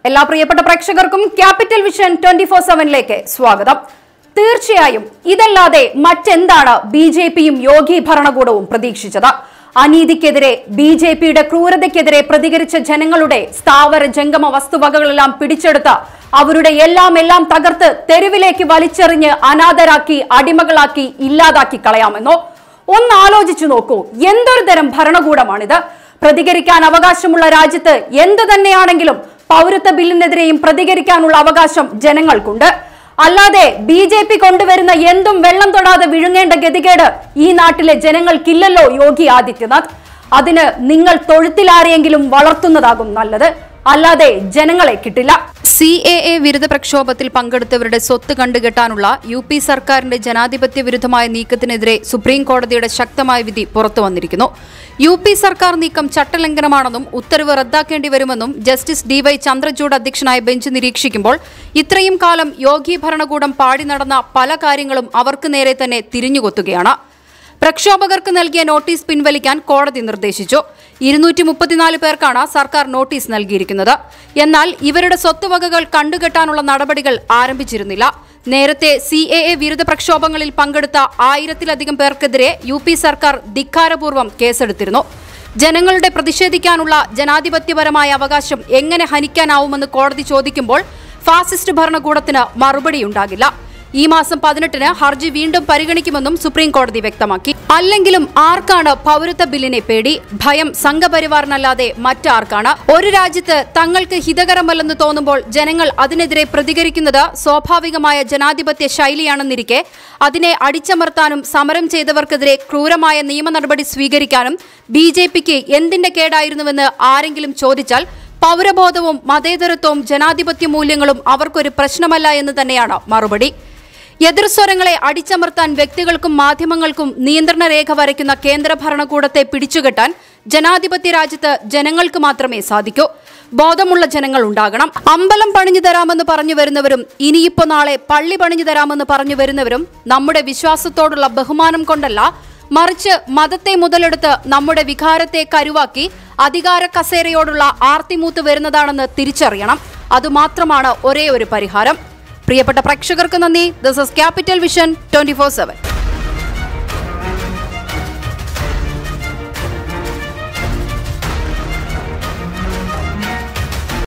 എല്ലാ പ്രിയപ്പെട്ട പ്രേക്ഷകർക്കും ക്യാപിറ്റൽ വിഷൻ ട്വന്റി ഫോർ സെവനിലേക്ക് സ്വാഗതം തീർച്ചയായും ഇതല്ലാതെ മറ്റെന്താണ് ബി ജെ പിയും യോഗി ഭരണകൂടവും പ്രതീക്ഷിച്ചത് അനീതിക്കെതിരെ ബി ജെ പിയുടെ ക്രൂരതയ്ക്കെതിരെ പ്രതികരിച്ച ജനങ്ങളുടെ സ്ഥാവര ജംഗമ വസ്തുവകകളെല്ലാം പിടിച്ചെടുത്ത് അവരുടെ എല്ലാം എല്ലാം തകർത്ത് തെരുവിലേക്ക് വലിച്ചെറിഞ്ഞ് അനാഥരാക്കി അടിമകളാക്കി ഇല്ലാതാക്കി കളയാമെന്നോ ഒന്ന് ആലോചിച്ചു നോക്കൂ എന്തൊരു തരം ഭരണകൂടമാണിത് പ്രതികരിക്കാൻ അവകാശമുള്ള രാജ്യത്ത് എന്ത് തന്നെയാണെങ്കിലും പൗരത്വ ബില്ലിനെതിരെയും പ്രതികരിക്കാനുള്ള അവകാശം ജനങ്ങൾക്കുണ്ട് അല്ലാതെ ബി ജെ പി കൊണ്ടുവരുന്ന എന്തും വെള്ളം തൊടാതെ വിഴുങ്ങേണ്ട ഗതികേട് ഈ നാട്ടിലെ ജനങ്ങൾക്കില്ലല്ലോ യോഗി ആദിത്യനാഥ് അതിന് നിങ്ങൾ തൊഴുത്തിലാരെയെങ്കിലും വളർത്തുന്നതാകും നല്ലത് അല്ലാതെ ജനങ്ങളെ കിട്ടില്ല സി എ എ വിരുദ്ധ പ്രക്ഷോഭത്തിൽ പങ്കെടുത്തവരുടെ സ്വത്ത് കണ്ടുകെട്ടാനുള്ള യു പി സർക്കാരിന്റെ ജനാധിപത്യ വിരുദ്ധമായ നീക്കത്തിനെതിരെ സുപ്രീം കോടതിയുടെ ശക്തമായ വിധി പുറത്തു വന്നിരിക്കുന്നു യു പി സർക്കാർ നീക്കം ചട്ടലംഘനമാണെന്നും ഉത്തരവ് റദ്ദാക്കേണ്ടി വരുമെന്നും ജസ്റ്റിസ് ഡി വൈ ചന്ദ്രചൂഡ് അധ്യക്ഷനായ ബെഞ്ച് നിരീക്ഷിക്കുമ്പോൾ ഇത്രയും കാലം യോഗി ഭരണകൂടം പാടി നടന്ന പല കാര്യങ്ങളും അവർക്ക് നേരെ തന്നെ തിരിഞ്ഞുകൊത്തുകയാണ് പ്രക്ഷോഭകർക്ക് നൽകിയ നോട്ടീസ് പിൻവലിക്കാൻ കോടതി നിർദ്ദേശിച്ചു ഇരുന്നൂറ്റി മുപ്പത്തിനാല് പേർക്കാണ് സർക്കാർ നോട്ടീസ് നൽകിയിരിക്കുന്നത് എന്നാൽ ഇവരുടെ സ്വത്തുവകകൾ കണ്ടുകെട്ടാനുള്ള നടപടികൾ ആരംഭിച്ചിരുന്നില്ല നേരത്തെ സി എ എ വിരുദ്ധ പ്രക്ഷോഭങ്ങളിൽ പങ്കെടുത്ത ആയിരത്തിലധികം പേർക്കെതിരെ യു പി സർക്കാർ ധിക്കാരപൂർവ്വം കേസെടുത്തിരുന്നു ജനങ്ങളുടെ പ്രതിഷേധിക്കാനുള്ള ജനാധിപത്യപരമായ അവകാശം എങ്ങനെ ഹനിക്കാനാവുമെന്ന് കോടതി ചോദിക്കുമ്പോൾ ഫാസിസ്റ്റ് ഭരണകൂടത്തിന് മറുപടിയുണ്ടാകില്ല ഈ മാസം പതിനെട്ടിന് ഹർജി വീണ്ടും പരിഗണിക്കുമെന്നും സുപ്രീം കോടതി വ്യക്തമാക്കി അല്ലെങ്കിലും ആർക്കാണ് പൗരത്വ ബില്ലിനെ പേടി ഭയം സംഘപരിവാറിനല്ലാതെ മറ്റാർക്കാണ് ഒരു രാജ്യത്ത് തങ്ങൾക്ക് ഹിതകരമല്ലെന്ന് തോന്നുമ്പോൾ ജനങ്ങൾ അതിനെതിരെ പ്രതികരിക്കുന്നത് സ്വാഭാവികമായ ജനാധിപത്യ ശൈലിയാണെന്നിരിക്കെ അതിനെ അടിച്ചമർത്താനും സമരം ചെയ്തവർക്കെതിരെ ക്രൂരമായ നിയമ നടപടി സ്വീകരിക്കാനും ബി ജെ പിക്ക് എന്തിന്റെ കേടായിരുന്നുവെന്ന് ആരെങ്കിലും ചോദിച്ചാൽ പൗരബോധവും മതേതരത്വവും ജനാധിപത്യ മൂല്യങ്ങളും അവർക്കൊരു പ്രശ്നമല്ല എന്ന് തന്നെയാണ് മറുപടി എതിർസ്വരങ്ങളെ അടിച്ചമർത്താൻ വ്യക്തികൾക്കും മാധ്യമങ്ങൾക്കും നിയന്ത്രണ രേഖ വരയ്ക്കുന്ന കേന്ദ്ര ഭരണകൂടത്തെ പിടിച്ചുകെട്ടാൻ ജനാധിപത്യ രാജ്യത്ത് ജനങ്ങൾക്ക് മാത്രമേ സാധിക്കൂ ബോധമുള്ള ജനങ്ങൾ ഉണ്ടാകണം അമ്പലം പണിഞ്ഞു തരാമെന്ന് പറഞ്ഞു വരുന്നവരും ഇനിയിപ്പോ നാളെ പള്ളി പണിഞ്ഞു തരാമെന്ന് പറഞ്ഞു വരുന്നവരും നമ്മുടെ വിശ്വാസത്തോടുള്ള ബഹുമാനം കൊണ്ടല്ല മറിച്ച് മതത്തെ മുതലെടുത്ത് നമ്മുടെ വികാരത്തെ കരുവാക്കി അധികാര കസേരയോടുള്ള ആർത്തിമൂത്ത് വരുന്നതാണെന്ന് തിരിച്ചറിയണം അതുമാത്രമാണ് ഒരേ ഒരു പരിഹാരം പ്രിയപ്പെട്ട പ്രേക്ഷകർക്ക് നന്ദി this is capital vision twenty four seven